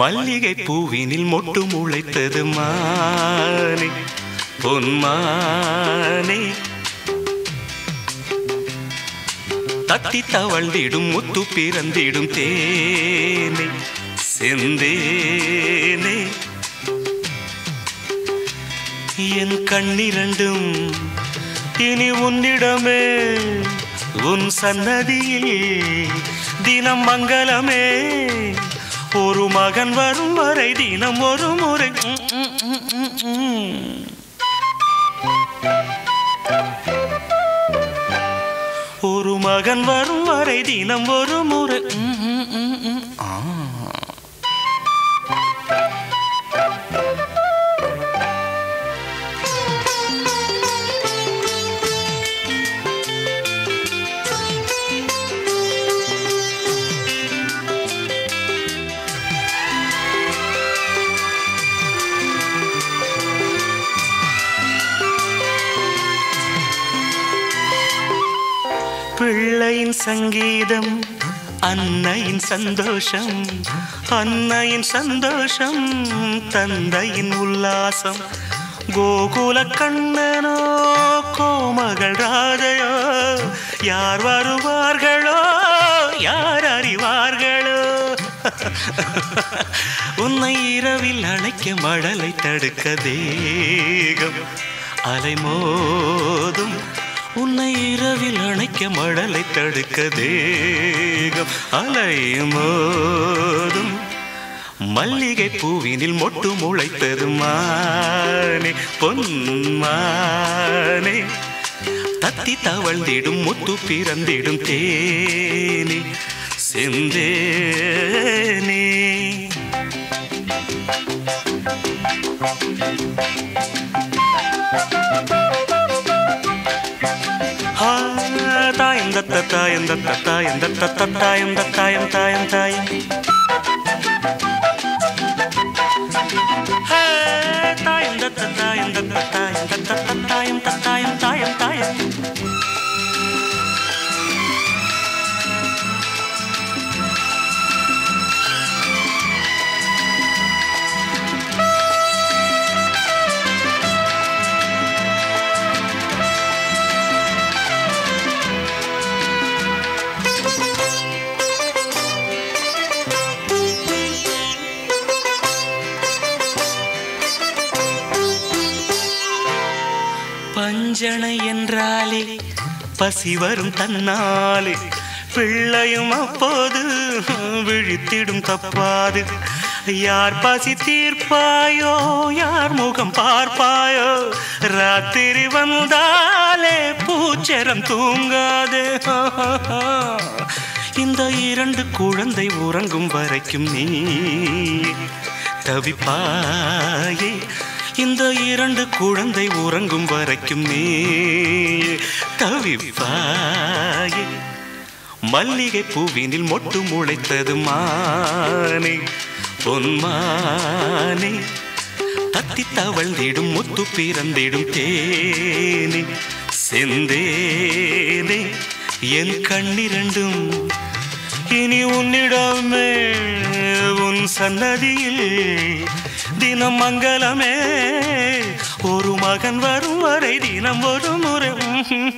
மல்லிகை பூவினில் மொட்டு முளைத்தது மானே பொன்மானே தத்தி தவழ்ந்திடும் முத்து பிறந்திடும் தேனே செந்தேனே என் கண்ணிரண்டும் இனி உன்னிடமே உன் சன்னதியில் தினம் மங்களமே ஒரு மகன் வரும் வரை தினம் ஒரு முறை ம், ம், ம், ம், ம். ஒரு மகன் வரும் வரை தினம் ஒரு முறை ம், ம், ம், ம். ஆ. பிள்ளையின் சங்கீதம் அன்னையின் சந்தோஷம் அன்னையின் சந்தோஷம் தந்தையின் உல்லாசம் கோகுல கண்ணனோ கோமகள் ராதையோ யார் வருவார்களோ யார் அறிவார்களோ உன்னை இரவில் அணைக்க மழலை தடுக்க தேகம் அலைமோதும் உன்னை இரவில் அணைக்க மழலை தடுக்க தேகம் அலைமோதும் மல்லிகை பூவினில் மொட்டு முளைத்தது மானே பொன்மானே தத்தி தவழ்ந்திடும் முத்து பிறந்திடும் தேனே செந்தேனே ஆ, தாயம் தத்த தாயம் தத்த தாயம் தத்த தத்த தாயம் தத்தாயம் தாயம் தாயம் ஹே, தாயம் தத்த தாயம் தத்த தாயம் தத்த தத்தாயம் தத்தாயம் தாயம் தாயம் பஞ்சனை என்றாலே பசி வரும் தன்னாலே பிள்ளையும் அப்போது விழித்திடும் தப்பாது யார் பசி தீர்ப்பாயோ யார் முகம் பார்ப்பாயோ ராத்திரி வந்தாலே பூச்சரம் தூங்காது இந்த இரண்டு குழந்தை உறங்கும் வரைக்கும் நீ தவிப்பாயே இந்த இரண்டு குழந்தை உறங்கும் வரைக்கும் நீ தவிப்பாயே மல்லிகை பூவினில் மொட்டு முளைத்தது மானே பொன்மானே தத்தி தவழ்ந்திடும் முத்து பிறந்திடும் தேனே செந்தேனே என் கண்ணிரண்டும் இனி உன்னிடமே உன் சன்னதியில் தினம் மங்களமே ஒரு மகன் வரும் வரை தினம் ஒரு முறை